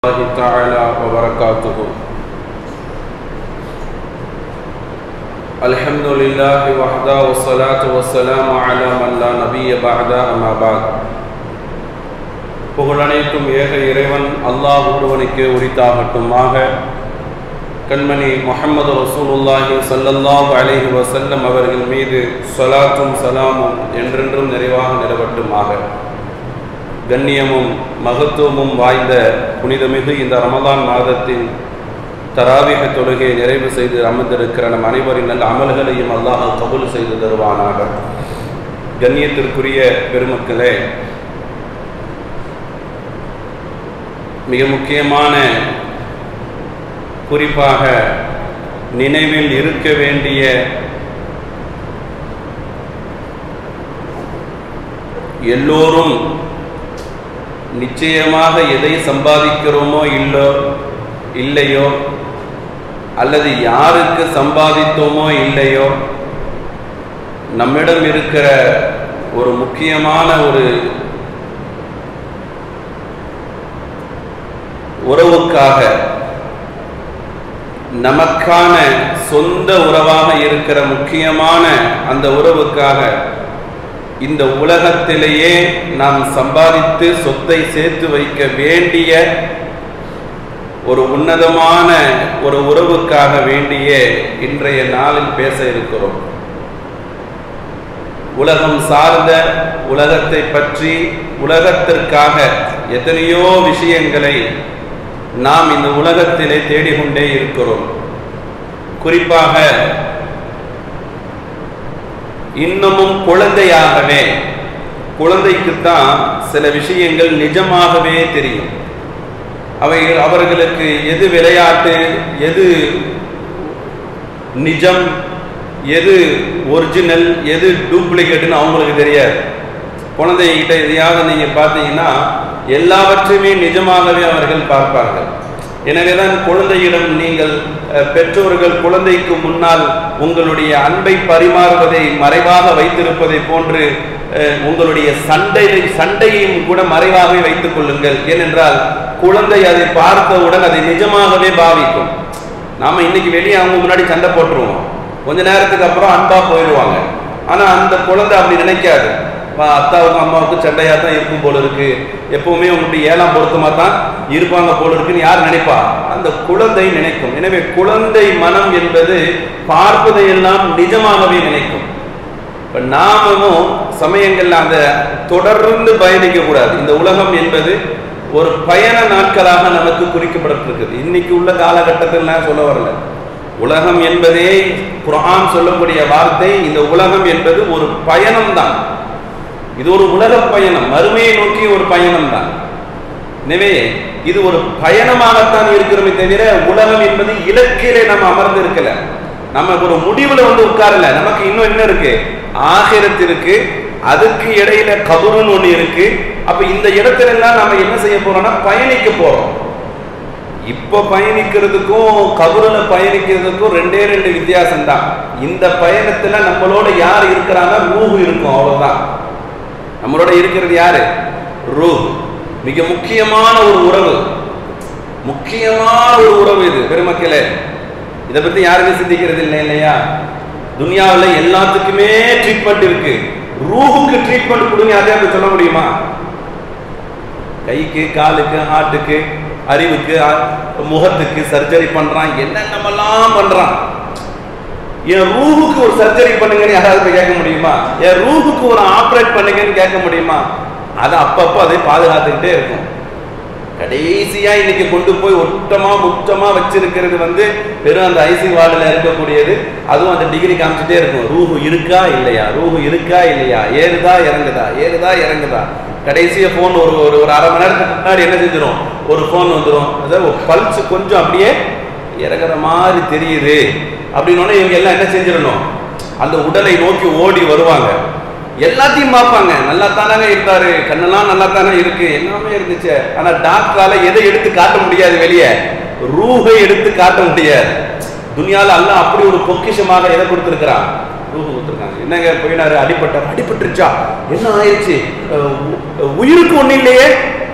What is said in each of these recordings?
الله تعالى وبركاته الحمد لله وحده والصلاة والسلام على من لا نبي بعد أما بعد புகழனைத்தும் ஏக இறைவன் அல்லாஹ் ஒருவனுக்கு உரித்தாகட்டுமாக கண்மணி முஹம்மது ரசூலுல்லாஹி ஸல்லல்லாஹு அலைஹி வஸல்லம் அவர்கள் மீது ஸலாத்தும் சலாமும் என்றென்றும் நிறைவாக நிலவட்டுமாக கண்ணியமும் மகத்துவமும் வாய்ந்த புனிதமிகு இந்த ரமலான் மாதத்தின் தராவிக தொழுகையை நிறைவு செய்து அமர்ந்திருக்கிற நம் அனைவரின் நல்ல அமல்களையும் அல்லாஹ் கபூல் செய்து தருவானாக கண்ணியத்திற்குரிய பெருமக்களே மிக முக்கியமான குறிப்பாக நினைவில் இருக்க வேண்டிய எல்லோரும் நிச்சயமாக எதை சம்பாதிக்கிறோமோ இல்லோ இல்லையோ அல்லது யாருக்கு சம்பாதித்தோமோ இல்லையோ நம்மிடம் இருக்கிற ஒரு முக்கியமான ஒரு உறவுக்காக நமக்கான சொந்த உறவாக இருக்கிற முக்கியமான அந்த உறவுக்காக இந்த உலகத்திலேயே நாம் சம்பாதித்து சொத்தை சேர்த்து வைக்க வேண்டிய ஒரு உன்னதமான ஒரு உறவுக்காக வேண்டிய இன்றைய நாளில் பேச இருக்கிறோம் உலகம் சார்ந்த உலகத்தை பற்றி உலகத்திற்காக எத்தனையோ விஷயங்களை நாம் இந்த உலகத்திலே தேடிக்கொண்டே இருக்கிறோம் குறிப்பாக இன்னமும் குழந்தையாகவே குழந்தைக்குத்தான் சில விஷயங்கள் நிஜமாகவே தெரியும் அவை அவர்களுக்கு எது விளையாட்டு எது நிஜம் எது ஒரிஜினல் எது டூப்ளிகேட்னு அவங்களுக்கு தெரியாது குழந்தைகிட்ட எதையாவது நீங்கள் பார்த்தீங்கன்னா எல்லாவற்றையுமே நிஜமாகவே அவர்கள் பார்ப்பார்கள் எனவே தான் குழந்தையிடம் நீங்கள் பெற்றோர்கள் குழந்தைக்கு முன்னால் உங்களுடைய அன்பை பரிமாறுவதை மறைவாக வைத்திருப்பதை போன்று உங்களுடைய சண்டை சண்டையையும் கூட மறைவாகவே வைத்துக் கொள்ளுங்கள் ஏனென்றால் குழந்தை அதை பார்த்தவுடன் அதை நிஜமாகவே பாவிக்கும் நாம இன்னைக்கு வெளியே அவங்க முன்னாடி சண்டை போட்டுருவோம் கொஞ்ச நேரத்துக்கு அப்புறம் அன்பா போயிடுவாங்க ஆனா அந்த குழந்தை அப்படி நினைக்காது அத்தாவுக்கும் அம்மாவுக்கும் சண்டையாக தான் இருக்கும் போல இருக்கு எப்பவுமே உங்களுடைய ஏழாம் பொருத்தமாக தான் இருப்பாங்க போல இருக்குன்னு யார் நினைப்பா அந்த குழந்தை நினைக்கும் எனவே குழந்தை மனம் என்பது பார்ப்பதையெல்லாம் நிஜமாகவே நினைக்கும் இப்போ நாமும் சமயங்கள்ல அந்த தொடர்ந்து பயணிக்க கூடாது இந்த உலகம் என்பது ஒரு பயண நாட்களாக நமக்கு குறிக்கப்பட்டிருக்குது இன்னைக்கு உள்ள காலகட்டத்தில் நான் சொல்ல வரல உலகம் என்பதே குரான் சொல்லக்கூடிய வார்த்தை இந்த உலகம் என்பது ஒரு பயணம் தான் இது ஒரு உலக பயணம் மறுமையை நோக்கி ஒரு பயணம் தான் எனவே இது ஒரு பயணமாகத்தான் இருக்கிறோமே தவிர உலகம் என்பது இலக்கிலே நம்ம அமர்ந்து இருக்கல நம்ம ஒரு முடிவுல வந்து உட்காரல நமக்கு இன்னும் என்ன இருக்கு ஆகிரத்து இருக்கு அதுக்கு இடையில கபருன்னு ஒண்ணு இருக்கு அப்ப இந்த இடத்துல எல்லாம் நம்ம என்ன செய்ய போறோம்னா பயணிக்க போறோம் இப்ப பயணிக்கிறதுக்கும் கபருல பயணிக்கிறதுக்கும் ரெண்டே ரெண்டு வித்தியாசம் தான் இந்த பயணத்துல நம்மளோட யார் இருக்கிறாங்க ரூஹு இருக்கும் அவ்வளவுதான் நம்மளோட இருக்கிறது யாரு ரூ மிக முக்கியமான ஒரு உறவு முக்கியமான ஒரு உறவு இது பெருமக்களே இதை பத்தி யாருமே சிந்திக்கிறது இல்லை இல்லையா துனியாவில் எல்லாத்துக்குமே ட்ரீட்மெண்ட் இருக்கு ரூஹுக்கு ட்ரீட்மெண்ட் கொடுங்க யாரையாவது சொல்ல முடியுமா கைக்கு காலுக்கு ஹார்ட்டுக்கு அறிவுக்கு முகத்துக்கு சர்ஜரி பண்றான் என்னென்னமெல்லாம் பண்றான் என் ரூஹுக்கு ஒரு சர்ஜரி பண்ணுங்கன்னு யாராவது போய் கேட்க முடியுமா என் ரூஹுக்கு ஒரு ஆப்ரேட் பண்ணுங்கன்னு கேட்க முடியுமா அதை அப்பப்போ அதை பாதுகாத்துக்கிட்டே இருக்கும் கடைசியா இன்னைக்கு கொண்டு போய் ஒட்டமா முட்டமா வச்சிருக்கிறது வந்து வெறும் அந்த ஐசி வார்டில் இருக்கக்கூடியது அதுவும் அந்த டிகிரி காமிச்சிட்டே இருக்கும் ரூஹு இருக்கா இல்லையா ரூஹு இருக்கா இல்லையா ஏறுதா இறங்குதா ஏறுதா இறங்குதா கடைசியா ஃபோன் ஒரு ஒரு ஒரு அரை மணி நேரத்துக்கு முன்னாடி என்ன செஞ்சிடும் ஒரு ஃபோன் வந்துடும் அதாவது ஒரு பல்ஸ் கொஞ்சம் அப்படியே இறங்குற மாதிரி தெரியுது அப்படின்னு இவங்க எல்லாம் என்ன செஞ்சிடணும் அந்த உடலை நோக்கி ஓடி வருவாங்க எல்லாத்தையும் பார்ப்பாங்க நல்லா தானே இருந்தாரு கண்ணெல்லாம் நல்லா தானே இருக்கு எல்லாமே இருந்துச்சு ஆனா டாக்டரால எதை எடுத்து காட்ட முடியாது வெளியே ரூஹை எடுத்து காட்ட முடியாது துனியால அல்ல அப்படி ஒரு பொக்கிஷமாக எதை கொடுத்துருக்கிறான் ரூஹு கொடுத்துருக்காங்க என்னங்க போயினாரு அடிபட்டார் அடிபட்டுருச்சா என்ன ஆயிடுச்சு அஹ் உ- உயிருக்கு ஒன்றும் இல்லையே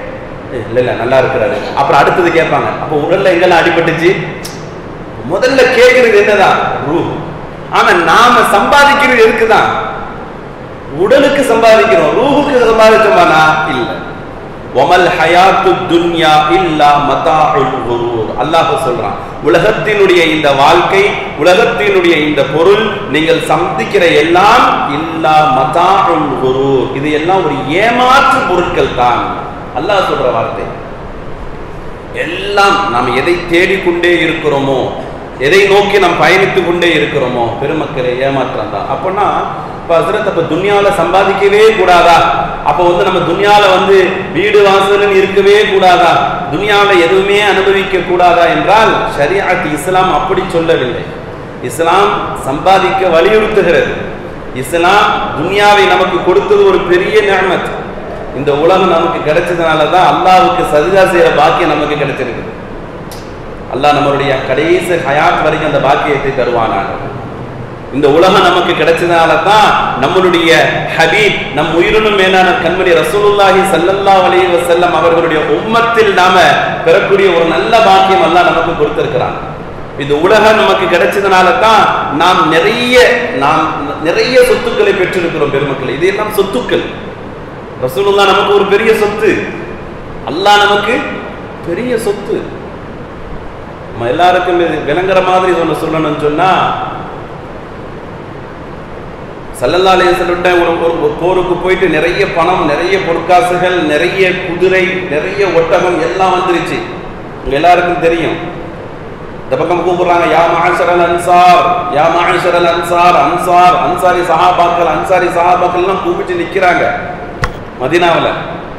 ஏய், இல்ல இல்ல நல்லா இருக்கிறாரு அப்புறம் அடுத்தது கேட்பாங்க அப்போ உடல்ல எங்கெல்லாம் அடிபட்டுச்சு முதல்ல கேட்கறது என்னதான் ரூ ஆனா நாம சம்பாதிக்கிறது எதுக்குதான் உடலுக்கு சம்பாதிக்கிறோம் ரூஹுக்கு சம்பாதிச்சோமானா இல்ல ஒமல் ஹயாத்து துன்யா இல்லா மதாஉல் குரூர் அல்லாஹ் சொல்றான் உலகத்தினுடைய இந்த வாழ்க்கை உலகத்தினுடைய இந்த பொருள் நீங்கள் சந்திக்கிற எல்லாம் இல்லா மதாஉல் குரூர் இது எல்லாம் ஒரு ஏமாற்று பொருட்கள் தான் அல்லாஹ் சொல்ற வார்த்தை எல்லாம் நாம் எதை தேடிக்கொண்டே இருக்கிறோமோ எதை நோக்கி நாம் பயணித்துக் கொண்டே இருக்கிறோமோ பெருமக்களை ஏமாற்றம் தான் அப்போனா இப்போ ஹசரத் அப்போ துன்யாவில் சம்பாதிக்கவே கூடாதா அப்போ வந்து நம்ம துன்யாவில் வந்து வீடு வாசல்னு இருக்கவே கூடாதா துன்யாவில் எதுவுமே அனுபவிக்க கூடாதா என்றால் ஷரியாத் இஸ்லாம் அப்படி சொல்லவில்லை இஸ்லாம் சம்பாதிக்க வலியுறுத்துகிறது இஸ்லாம் துன்யாவை நமக்கு கொடுத்தது ஒரு பெரிய நியமத் இந்த உலகம் நமக்கு கிடைச்சதுனால தான் அல்லாவுக்கு சஜிதா செய்யற பாக்கியம் நமக்கு கிடைச்சிருக்குது அல்லாஹ் நம்மளுடைய கடைசி ஹயாத் வரைக்கும் அந்த பாக்கியத்தை தருவானாங்க இந்த உலகம் நமக்கு கிடைச்சதுனால தான் நம்மளுடைய ஹபீப் நம் உயிரினும் மேலான கண்மணி ரசூலுல்லாஹி ஸல்லல்லாஹு அலைஹி வஸல்லம் அவர்களுடைய உம்மத்தில் நாம பெறக்கூடிய ஒரு நல்ல பாக்கியம் அல்லாஹ் நமக்கு கொடுத்திருக்கிறான் இந்த உலகம் நமக்கு கிடைச்சதுனால தான் நாம் நிறைய நாம் நிறைய சொத்துக்களை பெற்றிருக்கிறோம் பெருமக்கள் இதெல்லாம் சொத்துக்கள் ரசூலுல்லா நமக்கு ஒரு பெரிய சொத்து அல்லாஹ் நமக்கு பெரிய சொத்து நம்ம எல்லாருக்கும் இது விளங்குற மாதிரி ஒன்று சொல்லணும்னு சொன்னா சல்லல்லா அலையத்திட்ட ஒரு ஒரு ஒரு போருக்கு போயிட்டு நிறைய பணம் நிறைய பொற்காசுகள் நிறைய குதிரை நிறைய ஒட்டகம் எல்லாம் வந்துருச்சு உங்க எல்லாருக்கும் தெரியும் இந்த பக்கம் கூப்பிடுறாங்க யா மாஷரல் அன்சார் யா மாஷரல் அன்சார் அன்சார் அன்சாரி சஹாபாக்கள் அன்சாரி சஹாபாக்கள்லாம் கூப்பிட்டு நிக்கிறாங்க மதினாவில்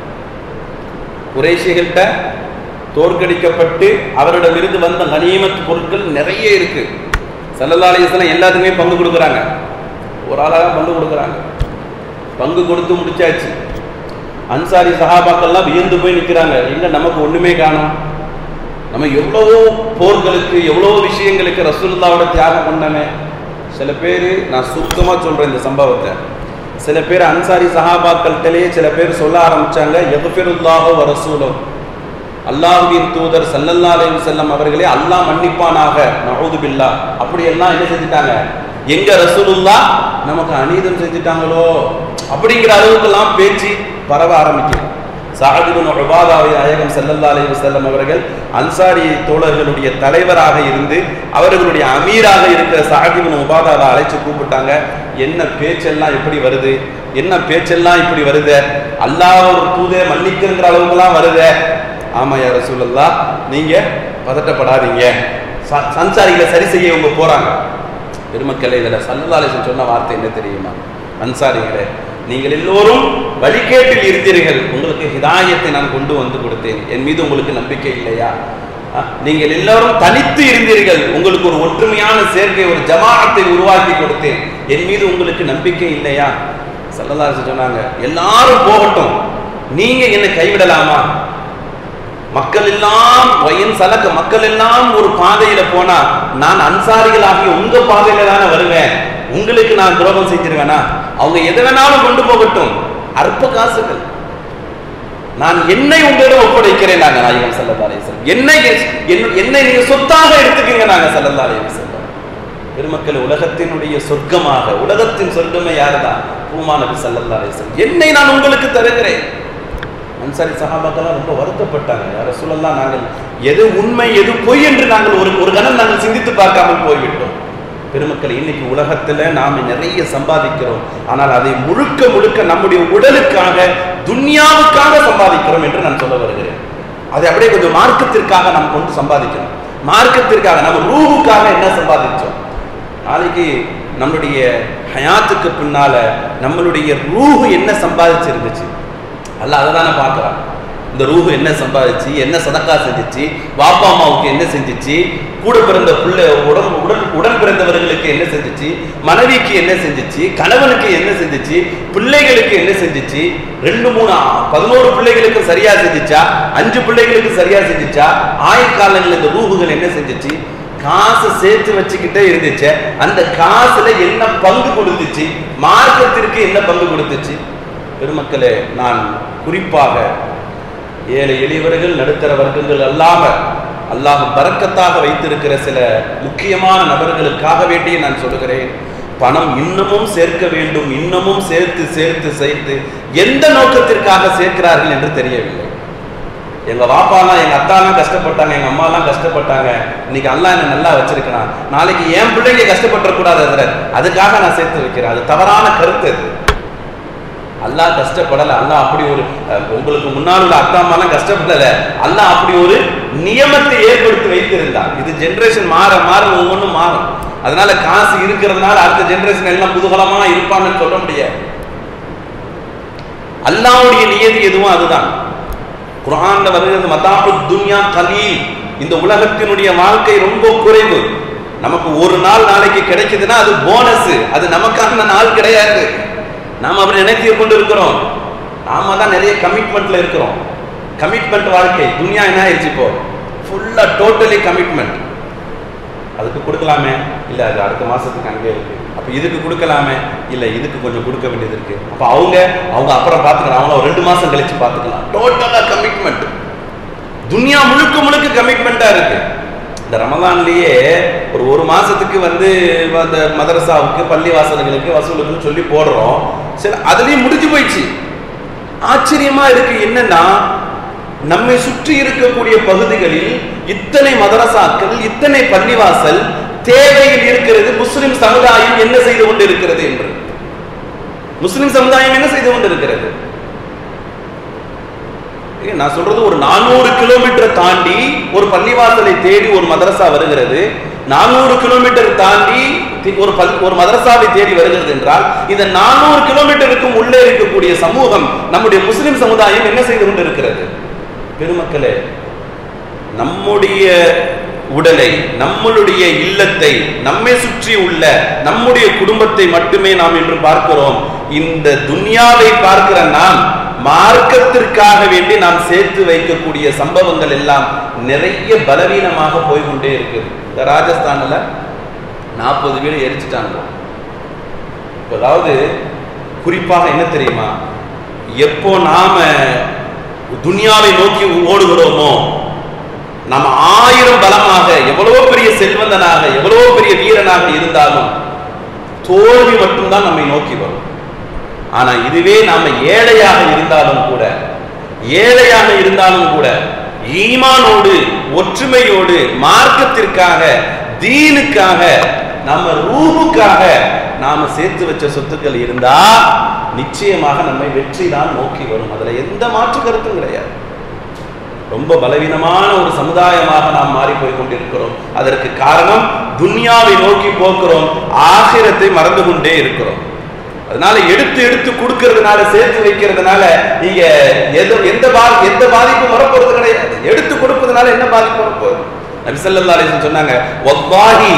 குறைஷிகள்கிட்ட தோற்கடிக்கப்பட்டு அவரிடமிருந்து வந்த கனிமத் பொருட்கள் நிறைய இருக்கு சல்லல்லா அலிஸ்லாம் எல்லாத்துக்குமே பங்கு கொடுக்குறாங்க ஒரு ஆளாக பங்கு கொடுக்குறாங்க பங்கு கொடுத்து முடிச்சாச்சு அன்சாரி சஹாபாக்கள்லாம் வியந்து போய் நிற்கிறாங்க எங்க நமக்கு ஒண்ணுமே காணோம் நம்ம எவ்வளவோ போர்களுக்கு எவ்வளவோ விஷயங்களுக்கு ரசூலுல்லாவோட தியாகம் பண்ணமே சில பேர் நான் சுருக்கமாக சொல்றேன் இந்த சம்பவத்தை சில பேர் அன்சாரி சஹாபாக்கள்கிட்டலேயே சில பேர் சொல்ல ஆரம்பிச்சாங்க எதுபெருல்லாஹோ ரசூலோ அல்லாஹ்வின் தூதர் சல்லல்லா அலைஹி வஸல்லம் அவர்களே அல்லாஹ் மன்னிப்பானாக நஊது பில்லா அப்படி எல்லாம் என்ன செஞ்சுட்டாங்க எங்க ரசூலுல்லா நமக்கு அநீதம் செஞ்சுட்டாங்களோ அப்படிங்கிற அளவுக்கெல்லாம் பேச்சு பரவ ஆரம்பிக்குது சாஹிபின் உபாதாவை நாயகம் சல்லல்லா அலைஹி வஸல்லம் அவர்கள் அன்சாரி தோழர்களுடைய தலைவராக இருந்து அவர்களுடைய அமீராக இருக்கிற சாஹிபின் உபாதாவை அழைச்சு கூப்பிட்டாங்க என்ன பேச்செல்லாம் எப்படி வருது என்ன பேச்செல்லாம் இப்படி வருது அல்லாஹ் ஒரு தூதே மன்னிக்கிற அளவுக்குலாம் வருது ஆமா யார் ரசூலல்லா நீங்க பதட்டப்படாதீங்க ச- சன்சாரிகளை சரி செய்ய இவங்க போறாங்க பெருமக்களே இதுல சல்லல்லா அலைஹி வஸல்லம் சொன்ன வார்த்தை என்ன தெரியுமா அன்சாரிகளே நீங்கள் எல்லோரும் வழிகேட்டில் இருந்தீர்கள் உங்களுக்கு ஹிதாயத்தை நான் கொண்டு வந்து கொடுத்தேன் என் மீது உங்களுக்கு நம்பிக்கை இல்லையா அஹ், நீங்கள் எல்லாரும் தனித்து இருந்தீர்கள் உங்களுக்கு ஒரு ஒற்றுமையான சேர்க்கை ஒரு ஜமாஅத்தை உருவாக்கி கொடுத்தேன் என் மீது உங்களுக்கு நம்பிக்கை இல்லையா சல்லல்லா அலைஹி வஸல்லம் சொன்னாங்க எல்லாரும் போகட்டும் நீங்க என்னை கைவிடலாமா மக்கள் எல்லாம் வயன் சலக்க மக்கள் எல்லாம் ஒரு பாதையில போனா நான் அன்சாரிகளாகிய உங்க பாதையில தானே வருவேன் உங்களுக்கு நான் துரோகம் செஞ்சிருவேனா அவங்க எதை வேணாலும் கொண்டு போகட்டும் அற்ப காசுகள் நான் என்னை உங்களிடம் ஒப்படைக்கிறேன் நாங்க நாயகம் சல்லல்லா அலைஹி என்னை என்- என்னை நீங்க சொத்தாக எடுத்துக்கீங்க நாங்க சல்லல்லா அலைஹி வஸல்லம் பெருமக்கள் உலகத்தினுடைய சொர்க்கமாக உலகத்தின் சொர்க்கமே யாருதான் பூமா நபி சல்லல்லா அலைஹி வஸல்லம் என்னை நான் உங்களுக்கு தருகிறேன் அன்சாரி சஹாபாக்கெல்லாம் ரொம்ப வருத்தப்பட்டாங்க யார சொல்லலாம் நாங்கள் எது உண்மை எது பொய் என்று நாங்கள் ஒரு ஒரு கணம் நாங்கள் சிந்தித்து பார்க்காமல் போய்விட்டோம் பெருமக்கள் இன்னைக்கு உலகத்துல நாம நிறைய சம்பாதிக்கிறோம் ஆனால் அதை முழுக்க முழுக்க நம்முடைய உடலுக்காக துன்யாவுக்காக சம்பாதிக்கிறோம் என்று நான் சொல்ல வருகிறேன் அதை அப்படியே கொஞ்சம் மார்க்கத்திற்காக நாம் கொண்டு சம்பாதிக்கணும் மார்க்கத்திற்காக நம்ம ரூவுக்காக என்ன சம்பாதிச்சோம் நாளைக்கு நம்மளுடைய ஹயாத்துக்கு பின்னால நம்மளுடைய ரூஹு என்ன சம்பாதிச்சிருந்துச்சு அல்ல அதை தானே பார்க்குறான் இந்த ரூஹு என்ன சம்பாதிச்சு என்ன சதக்கா செஞ்சுச்சு பாப்பா அம்மாவுக்கு என்ன செஞ்சுச்சு கூட பிறந்த பிள்ளை உடன் உடன் உடன் பிறந்தவர்களுக்கு என்ன செஞ்சுச்சு மனைவிக்கு என்ன செஞ்சுச்சு கணவனுக்கு என்ன செஞ்சுச்சு பிள்ளைகளுக்கு என்ன செஞ்சுச்சு ரெண்டு மூணு ஆ- பதினோரு பிள்ளைகளுக்கு சரியா செஞ்சுச்சா அஞ்சு பிள்ளைகளுக்கு சரியா செஞ்சுச்சா ஆயுட்காலங்களில் இந்த ரூஹுகள் என்ன செஞ்சுச்சு காசு சேர்த்து வச்சுக்கிட்டே இருந்துச்சு அந்த காசுல என்ன பங்கு கொடுத்துச்சு மார்க்கத்திற்கு என்ன பங்கு கொடுத்துச்சு பெருமக்களே நான் குறிப்பாக ஏழை எளியவர்கள் நடுத்தர வர்க்கங்கள் அல்லாம அல்லாஹ் பறக்கத்தாக வைத்திருக்கிற சில முக்கியமான நபர்களுக்காக வேண்டிய நான் சொல்லுகிறேன் பணம் இன்னமும் சேர்க்க வேண்டும் இன்னமும் சேர்த்து சேர்த்து சேர்த்து எந்த நோக்கத்திற்காக சேர்க்கிறார்கள் என்று தெரியவில்லை எங்க வாப்பாலாம் எங்க அத்தாலாம் கஷ்டப்பட்டாங்க எங்க அம்மாலாம் கஷ்டப்பட்டாங்க இன்னைக்கு அல்லாஹ் என்ன நல்லா வச்சிருக்கிறான் நாளைக்கு என் பிள்ளைங்க கஷ்டப்பட்டுறக்கூடாது அதில் அதுக்காக நான் சேர்த்து வைக்கிறேன் அது தவறான கருத்து அது அல்லாஹ் கஷ்டப்படல அல்லாஹ் அப்படி ஒரு அஹ், உங்களுக்கு முன்னால் உள்ள அத்தா அம்மாலாம் கஷ்டப்படல அல்லாஹ் அப்படி ஒரு நியமத்தை ஏற்படுத்தி வைத்திருந்தார் இது ஜெனரேஷன் மாற மாற ஒவ்வொன்றும் மாறும் அதனால காசு இருக்கிறதுனால அடுத்த ஜெனரேஷன் எல்லாம் குதூகலமா இருப்பாங்கன்னு சொல்ல முடியாது அல்லாஹ்வுடைய நியதி எதுவும் அதுதான் குர்ஆன்ல வருகிறது மதாபு துன்யா கலீல் இந்த உலகத்தினுடைய வாழ்க்கை ரொம்ப குறைவு நமக்கு ஒரு நாள் நாளைக்கு கிடைக்குதுன்னா அது போனஸ் அது நமக்கான நாள் கிடையாது நாம் அப்படி நினைத்து கொண்டு இருக்கிறோம் நாம தான் நிறைய கமிட்மெண்ட்ல இருக்கிறோம் கமிட்மெண்ட் வாழ்க்கை துனியா என்ன ஆயிடுச்சு இப்போ ஃபுல்லா டோட்டலி கமிட்மெண்ட் அதுக்கு கொடுக்கலாமே இல்லை அது அடுத்த மாசத்துக்கு அங்கே இருக்கு அப்போ இதுக்கு கொடுக்கலாமே இல்லை இதுக்கு கொஞ்சம் கொடுக்க வேண்டியது இருக்கு அப்போ அவங்க அவங்க அப்புறம் பார்த்துக்கலாம் அவங்கள ஒரு ரெண்டு மாசம் கழிச்சு பார்த்துக்கலாம் டோட்டலாக கமிட்மெண்ட் துனியா முழுக்க முழுக்க கமிட்மெண்ட்டா இருக்கு இந்த ரமலான்லயே ஒரு ஒரு மாசத்துக்கு வந்து அந்த மதரசாவுக்கு பள்ளி வாசல்களுக்கு வசூலுக்குன்னு சொல்லி போடுறோம் சரி அதுலயும் முடிஞ்சு போயிடுச்சு ஆச்சரியமா இருக்கு என்னன்னா நம்மை சுற்றி இருக்கக்கூடிய பகுதிகளில் இத்தனை மதரசாக்கள் இத்தனை பள்ளிவாசல் தேவையில் இருக்கிறது முஸ்லிம் சமுதாயம் என்ன செய்து கொண்டு இருக்கிறது என்று முஸ்லிம் சமுதாயம் என்ன செய்து கொண்டு இருக்கிறது ஏங்க, நான் சொல்றது ஒரு நானூறு கிலோமீட்டர் தாண்டி ஒரு பள்ளிவாசலை தேடி ஒரு மதரசா வருகிறது நானூறு கிலோமீட்டர் தாண்டி தி- ஒரு பல் ஒரு மதரசாவை தேடி வருகிறது என்றால் இந்த நானூறு கிலோமீட்டருக்கும் உள்ளே இருக்கக்கூடிய சமூகம் நம்முடைய முஸ்லிம் சமுதாயம் என்ன செய்து கொண்டு இருக்கிறது பெருமக்களே நம்முடைய உடலை நம்மளுடைய இல்லத்தை நம்மை சுற்றி உள்ள நம்முடைய குடும்பத்தை மட்டுமே நாம் இன்று பார்க்கிறோம் இந்த துன்யாவை பார்க்கிற நாம் மார்க்கத்திற்காக வேண்டி நாம் சேர்த்து வைக்கக்கூடிய சம்பவங்கள் எல்லாம் நிறைய பலவீனமாக போய்கொண்டே இருக்குது இந்த ராஜஸ்தான்ல நாற்பது வீடு எரிச்சிட்டாங்க இப்ப அதாவது குறிப்பாக என்ன தெரியுமா எப்போ நாம துனியாவை நோக்கி ஓடுகிறோமோ நம்ம ஆயிரம் பலமாக எவ்வளவோ பெரிய செல்வந்தனாக எவ்வளவோ பெரிய வீரனாக இருந்தாலும் தோல்வி மட்டும்தான் நம்மை நோக்கி வரும் ஆனா இதுவே நாம ஏழையாக இருந்தாலும் கூட ஏழையாக இருந்தாலும் கூட ஈமானோடு ஒற்றுமையோடு மார்க்கத்திற்காக தீனுக்காக நம்ம ரூபுக்காக நாம சேர்த்து வச்ச சொத்துக்கள் இருந்தா நிச்சயமாக நம்மை வெற்றி தான் நோக்கி வரும் அதுல எந்த மாற்று கருத்தும் கிடையாது ரொம்ப பலவீனமான ஒரு சமுதாயமாக நாம் மாறி போய் கொண்டிருக்கிறோம் அதற்கு காரணம் துன்யாவை நோக்கி போக்குறோம் ஆகிரத்தை மறந்து கொண்டே இருக்கிறோம் அதனால எடுத்து எடுத்து கொடுக்கறதுனால சேர்த்து வைக்கிறதுனால நீங்க எது எந்த பா எந்த பாதிப்பும் வரப்போறது கிடையாது எடுத்து கொடுப்பதனால என்ன பாதிப்பு வரப்போகுது நபி ஸல்லல்லாஹு அலைஹி வஸல்லம் சொன்னாங்க வல்லாஹி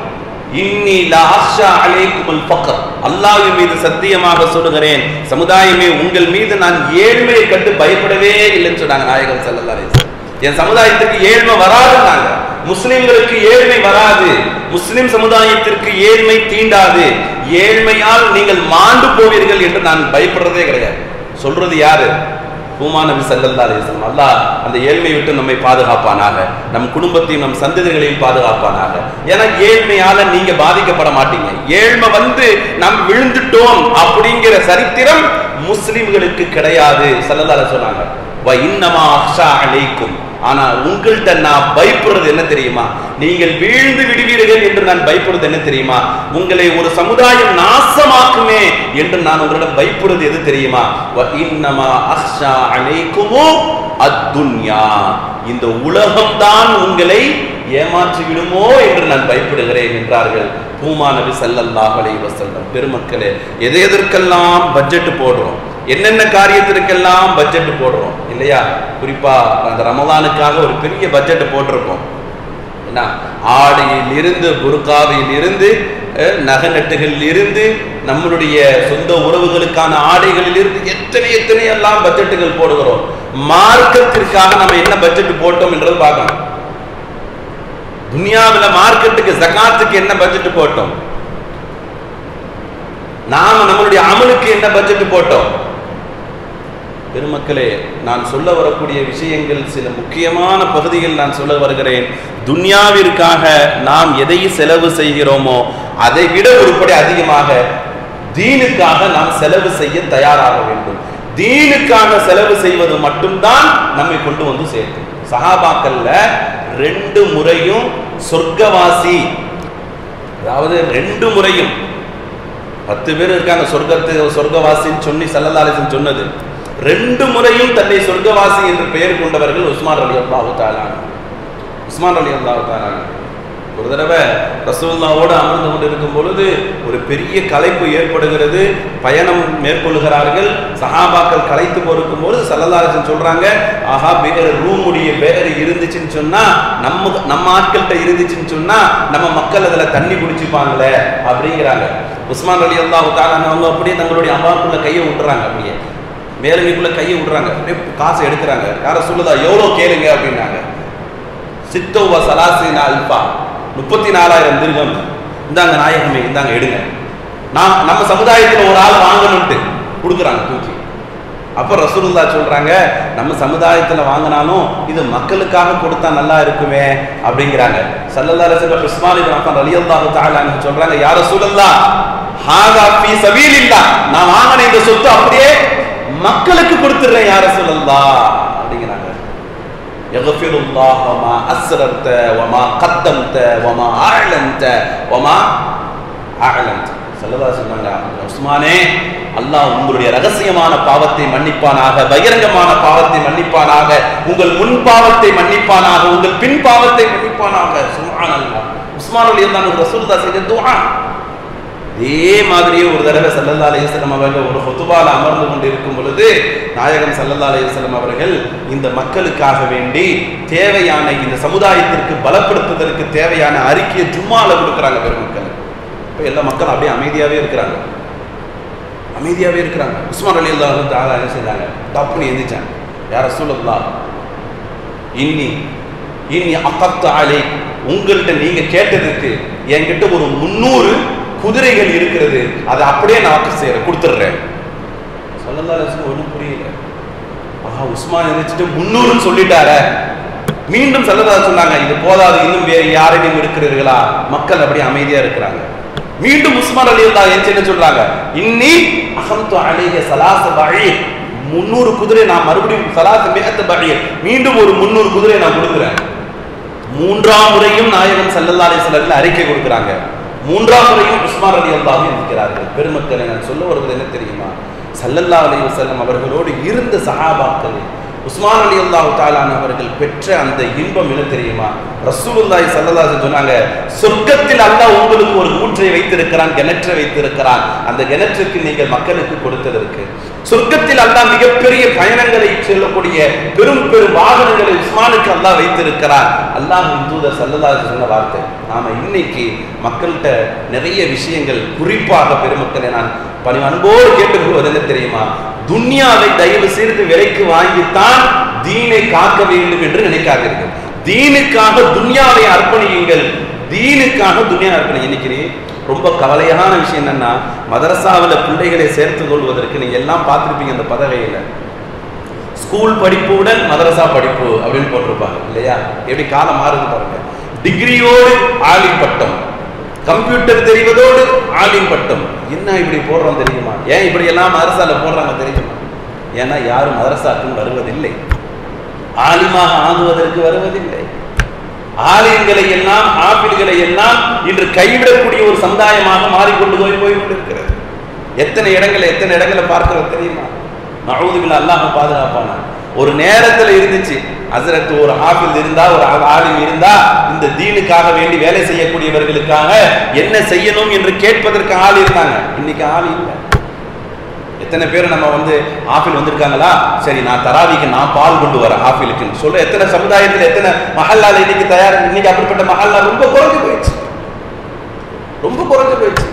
இன்னி லா அக்ஷா அலைக்குமுல் ஃபக்ர் அல்லாஹ்வின் மீது சத்தியமாக சொல்லுகிறேன் சமுதாயமே உங்கள் மீது நான் ஏழ்மையை கண்டு பயப்படவே இல்லைன்னு சொன்னாங்க நாயகம் ஸல்லல்லாஹு அலைஹி வஸல்லம் என் சமுதாயத்துக்கு ஏழ்மை வராதுன்னாங்க முஸ்லிம்களுக்கு ஏழ்மை வராது முஸ்லிம் சமுதாயத்திற்கு ஏழ்மை தீண்டாது ஏழ்மையால் நீங்கள் மாண்டு போவீர்கள் என்று நான் பயப்படுறதே கிடையாது சொல்றது யாரு பூமா நபி ஸல்லல்லாஹு அலைஹி வஸல்லம் அல்லாஹ் அந்த ஏழ்மை விட்டு நம்மை பாதுகாப்பானாக நம் குடும்பத்தையும் நம் சந்ததிகளையும் பாதுகாப்பானாக ஏன்னா ஏழ்மையால நீங்க பாதிக்கப்பட மாட்டீங்க ஏழ்மை வந்து நாம் விழுந்துட்டோம் அப்படிங்கிற சரித்திரம் முஸ்லிம்களுக்கு கிடையாது ஸல்லல்லாஹு அலைஹி சொன்னாங்க வ இன்னமா அக்ஷா அலைக்கும் ஆனா உங்கள்கிட்ட நான் பயப்படுறது என்ன தெரியுமா நீங்கள் வீழ்ந்து விடுவீர்கள் என்று நான் பயப்படுறது என்ன தெரியுமா உங்களை ஒரு சமுதாயம் நாசமாக்குமே என்று நான் உங்களிடம் பயப்படுறது எது தெரியுமா வ இன்னமா அக்ஷா அலைக்குமோ அத்துன்யா இந்த உலகம்தான் உங்களை ஏமாற்றி விடுமோ என்று நான் பயப்படுகிறேன் என்றார்கள் பூமா நபி ஸல்லல்லாஹு அலைஹி வஸல்லம் பெருமக்களே எது எதற்கெல்லாம் பட்ஜெட் போடுறோம் என்னென்ன காரியத்திற்கெல்லாம் பட்ஜெட் போடுறோம் இல்லையா குறிப்பா அந்த ரமலானுக்காக ஒரு பெரிய பட்ஜெட் போட்டிருப்போம் என்ன ஆடையில் இருந்து புர்காவில் இருந்து அஹ், நகநட்டுகளில் இருந்து நம்மளுடைய சொந்த உறவுகளுக்கான ஆடைகளில் இருந்து எத்தனை எத்தனை எல்லாம் பட்ஜெட்டுகள் போடுகிறோம் மார்க்கத்திற்காக நம்ம என்ன பட்ஜெட் போட்டோம் என்றது பார்க்கணும் துனியாவில் மார்க்கெட்டுக்கு ஜகாத்துக்கு என்ன பட்ஜெட் போட்டோம் நாம நம்மளுடைய அமலுக்கு என்ன பட்ஜெட் போட்டோம் பெருமக்களே நான் சொல்ல வரக்கூடிய விஷயங்கள் சில முக்கியமான பகுதிகள் நான் சொல்ல வருகிறேன் துன்யாவிற்காக நாம் எதை செலவு செய்கிறோமோ அதை விட ஒருபடி அதிகமாக தீனுக்காக நாம் செலவு செய்ய தயாராக வேண்டும் தீனுக்காக செலவு செய்வது மட்டும்தான் நம்மை கொண்டு வந்து சேர்க்கும் சஹாபாக்கள்ல ரெண்டு முறையும் சொர்க்கவாசி அதாவது ரெண்டு முறையும் பத்து பேர் இருக்காங்க சொர்க்கத்து சொர்க்கவாசின்னு சொல்லி சல்லல்லாலிசன் சொன்னது ரெண்டு முறையும் தன்னை சொர்க்கவாசி என்று பெயர் கொண்டவர்கள் உஸ்மான் அலி அல்லாஹு தாலான் உஸ்மான் அலி அல்லாஹு தாலான் ஒரு தடவை ரசூல்லாவோடு அமர்ந்து கொண்டிருக்கும் பொழுது ஒரு பெரிய கலைப்பு ஏற்படுகிறது பயணம் மேற்கொள்கிறார்கள் சஹாபாக்கள் கலைத்து பொறுக்கும் போது சல்லல்லாஹன் சொல்றாங்க ஆஹா வேற ரூமுடைய வேற இருந்துச்சுன்னு சொன்னா நம்ம நம்ம ஆட்கள்கிட்ட இருந்துச்சுன்னு சொன்னா நம்ம மக்கள் அதுல தண்ணி குடிச்சுப்பாங்களே அப்படிங்கிறாங்க உஸ்மான் அலி அல்லாஹு தாலான் அவங்க அப்படியே தங்களுடைய அம்மாக்குள்ள கையை விட்டுறாங்க அப்படியே மேலமைக்குள்ள கையை விடுறாங்க அப்படியே காசு எடுக்கிறாங்க யார சொல்லுதா எவ்வளோ கேளுங்க அப்படின்னாங்க சித்தோவா சலாசினா அல்பா முப்பத்தி நாலாயிரம் திருகம் இந்தாங்க நாயகமே இந்தாங்க எடுங்க நான் நம்ம சமுதாயத்தில் ஒரு ஆள் வாங்கணும்ட்டு கொடுக்குறாங்க தூக்கி அப்போ ரசூலுல்லா சொல்றாங்க நம்ம சமுதாயத்தில் வாங்கினாலும் இது மக்களுக்காக கொடுத்தா நல்லா இருக்குமே அப்படிங்கிறாங்க சல்லல்லா ரசூல் உஸ்மான் இப்னு அஃபான் ரலியல்லாஹு தஆலா அன்ஹு சொல்றாங்க யா ரசூலல்லா ஹாதா ஃபீ சபீலில்லா நான் வாங்கின இந்த சொத்து அப்படியே மக்களுக்கு கொடுத்துடுறேன் யார சொல்லலாம் அப்படிங்கிறாங்க يغفر الله وما أسررت وما قدمت وما أعلنت وما أعلنت சல்லல்லா சொன்னாங்க உஸ்மானே அல்லாஹ் உங்களுடைய ரகசியமான பாவத்தை மன்னிப்பானாக பகிரங்கமான பாவத்தை மன்னிப்பானாக உங்கள் முன் பாவத்தை மன்னிப்பானாக உங்கள் பின் பாவத்தை மன்னிப்பானாக சுப்ஹானல்லாஹ் உஸ்மான் அலி அல்லாஹ் ரசூலுல்லாஹ் செய்த துஆ இதே மாதிரியே ஒரு தடவை சல்லல்லா அலையம் அவர்கள் ஒரு ஹொத்துபால அமர்ந்து கொண்டிருக்கும் பொழுது நாயகம் சல்லல்லா அலையம் அவர்கள் இந்த மக்களுக்காக வேண்டி தேவையான இந்த சமுதாயத்திற்கு பலப்படுத்துவதற்கு தேவையான அறிக்கையை ஜும்மால கொடுக்குறாங்க பெருமக்கள் இப்போ எல்லா மக்களும் அப்படியே அமைதியாகவே இருக்கிறாங்க அமைதியாகவே இருக்கிறாங்க உஸ்மான் அலி அல்லா தாலா என்ன செஞ்சாங்க தப்புன்னு எந்திரிச்சாங்க யார சொல்லலா இன்னி இன்னி அக்கத்து ஆலை உங்கள்கிட்ட நீங்க கேட்டதுக்கு என்கிட்ட ஒரு முன்னூறு குதிரைகள் இருக்கிறது அதை அப்படியே நான் செய்யற கொடுத்துட்றேன் சொல்லலா ஒன்றும் புரியல ஆஹா உஸ்மான் எந்திரிச்சிட்டு முன்னூறுன்னு சொல்லிட்டார மீண்டும் சல்லதா சொன்னாங்க இது போதாது இன்னும் வேறு யாரையும் இருக்கிறீர்களா மக்கள் அப்படியே அமைதியா இருக்கிறாங்க மீண்டும் உஸ்மான் அலி அல்லா என்ன சொல்றாங்க இன்னி அகம்து அலைய சலாச பழி முன்னூறு குதிரை நான் மறுபடியும் சலாச மிகத்த பழி மீண்டும் ஒரு முன்னூறு குதிரை நான் கொடுக்குறேன் மூன்றாம் முறையும் நாயகன் சல்லல்லா அலி சொல்லல அறிக்கை கொடுக்குறாங்க மூன்றாம் முறையும் உஸ்மான் அலி அல்லாவும் இருக்கிறார்கள் பெருமக்களை நான் சொல்ல வருவது என்ன தெரியுமா சல்லல்லா அலி வசல்லம் அவர்களோடு இருந்த சஹாபாக்கள் உஸ்மான் அலி அல்லாஹு தாலான் அவர்கள் பெற்ற அந்த இன்பம் என்ன தெரியுமா ரசூலுல்லாஹி ஸல்லல்லாஹு அலைஹி சொன்னாங்க சொர்க்கத்தில் அல்லாஹ் உங்களுக்கு ஒரு ஊற்றை வைத்திருக்கிறான் கிணற்றை வைத்திருக்கிறான் அந்த கிணற்றுக்கு நீங்கள் மக்களுக்கு கொடுத்ததற்கு சொர்க்கத்தில் அல்லாஹ் மிகப்பெரிய பயணங்களை செல்லக்கூடிய பெரும் பெரும் வாகனங்களை உஸ்மானுக்கு அல்லாஹ் வைத்திருக்கிறான் அல்லாஹ் தூதர் சல்லல்லாஹு சொன்ன வார்த்தை நாம இன்னைக்கு மக்கள்கிட்ட நிறைய விஷயங்கள் குறிப்பாக பெருமக்களை நான் பணி அன்போடு கேட்டுக்கொள்வது என்ன தெரியுமா துன்யாவை தயவு செய்து விலைக்கு வாங்கித்தான் தீனை காக்க வேண்டும் என்று நினைக்காதீர்கள் தீனுக்காக துன்யாவை அர்ப்பணியுங்கள் தீனுக்காக துன்யா அர்ப்பணி இன்னைக்கு ரொம்ப கவலையான விஷயம் என்னன்னா மதரசாவில் பிள்ளைகளை சேர்த்து கொள்வதற்கு நீங்க எல்லாம் பார்த்துருப்பீங்க அந்த பதவியில ஸ்கூல் படிப்புடன் மதரசா படிப்பு அப்படின்னு போட்டிருப்பாங்க இல்லையா எப்படி காலம் மாறுது பாருங்க டிகிரியோடு ஆலிம் பட்டம் கம்ப்யூட்டர் தெரிவதோடு ஆலிம் பட்டம் என்ன இப்படி போடுறோம் தெரியுமா ஏன் இப்படி எல்லாம் மதரசால போடுறாங்க தெரியுமா ஏன்னா யாரும் மதரசாக்கும் வருவதில்லை ஆலிமாக ஆகுவதற்கு வருவதில்லை ஆலயங்களை எல்லாம் ஆப்பிள்களை எல்லாம் இன்று கைவிடக்கூடிய ஒரு சமுதாயமாக மாறிக்கொண்டு போய் போய் கொண்டிருக்கிறது எத்தனை இடங்களை எத்தனை இடங்களை பார்க்கிறோம் தெரியுமா நழுவுதுகள் அல்லாம பாதுகாப்பான ஒரு நேரத்துல இருந்துச்சு அசரத்து ஒரு ஆபில் இருந்தா ஒரு ஆலிம் இருந்தா இந்த தீனுக்காக வேண்டி வேலை செய்யக்கூடியவர்களுக்காக என்ன செய்யணும் என்று கேட்பதற்கு ஆள் இருந்தாங்க இன்னைக்கு ஆள் இல்லை எத்தனை பேர் நம்ம வந்து ஆஃபில் வந்திருக்காங்களா சரி நான் தராவிக்கு நான் பால் கொண்டு வரேன் ஆஃபிலுக்குன்னு சொல்ல எத்தனை சமுதாயத்தில் எத்தனை மஹல்லால இன்னைக்கு தயார் இன்னைக்கு அப்படிப்பட்ட மஹல்லா ரொம்ப குறைஞ்சு போயிடுச்சு ரொம்ப குறைஞ்சு போயிடுச்சு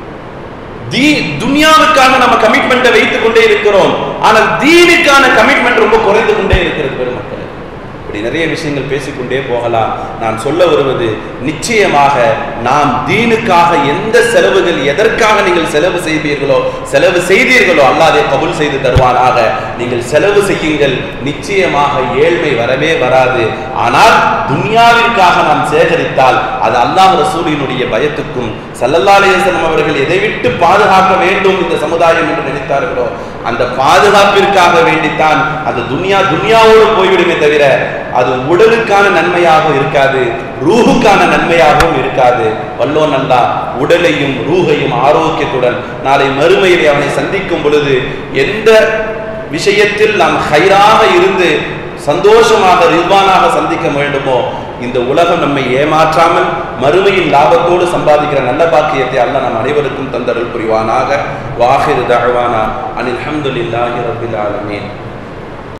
தீ துனியாவுக்காக நம்ம கமிட்மெண்ட்டை வைத்துக் கொண்டே இருக்கிறோம் ஆனால் தீனுக்கான கமிட்மெண்ட் ரொம்ப குறைந்து கொண்டே இருக்கிறது பெருமக்கள் இப்படி நிறைய விஷயங்கள் பேசிக்கொண்டே போகலாம் நான் சொல்ல வருவது நிச்சயமாக நாம் தீனுக்காக எந்த செலவுகள் எதற்காக நீங்கள் செலவு செய்வீர்களோ செலவு செய்தீர்களோ அல்லாதே கபுல் செய்து தருவானாக நீங்கள் செலவு செய்யுங்கள் நிச்சயமாக ஏழ்மை வரவே வராது ஆனால் துன்யாவிற்காக நாம் சேகரித்தால் அது அல்லாஹ் ரசூலினுடைய பயத்துக்கும் சல்லல்லா அலைஹிஸ்ஸலாம் அவர்கள் எதை விட்டு பாதுகாக்க வேண்டும் இந்த சமுதாயம் என்று நினைத்தார்களோ அந்த பாதுகாப்பிற்காக வேண்டித்தான் அந்த துன்யா துன்யாவோடு போய்விடுமே தவிர அது உடலுக்கான நன்மையாக இருக்காது ரூஹுக்கான நன்மையாகவும் இருக்காது வல்லோ நல்லா உடலையும் ரூஹையும் ஆரோக்கியத்துடன் நாளை மறுமையிலே அவனை சந்திக்கும் பொழுது எந்த விஷயத்தில் நாம் ஹைராக இருந்து சந்தோஷமாக ரில்வானாக சந்திக்க வேண்டுமோ இந்த உலகம் நம்மை ஏமாற்றாமல் மறுமையின் லாபத்தோடு சம்பாதிக்கிற நல்ல பாக்கியத்தை அல்லாஹ் நம் அனைவருக்கும் தந்தருள் புரிவானாக வாஹிர் தஹ்வானா அனில் ஹம்துலில்லாஹி ரப்பில் ஆலமீன்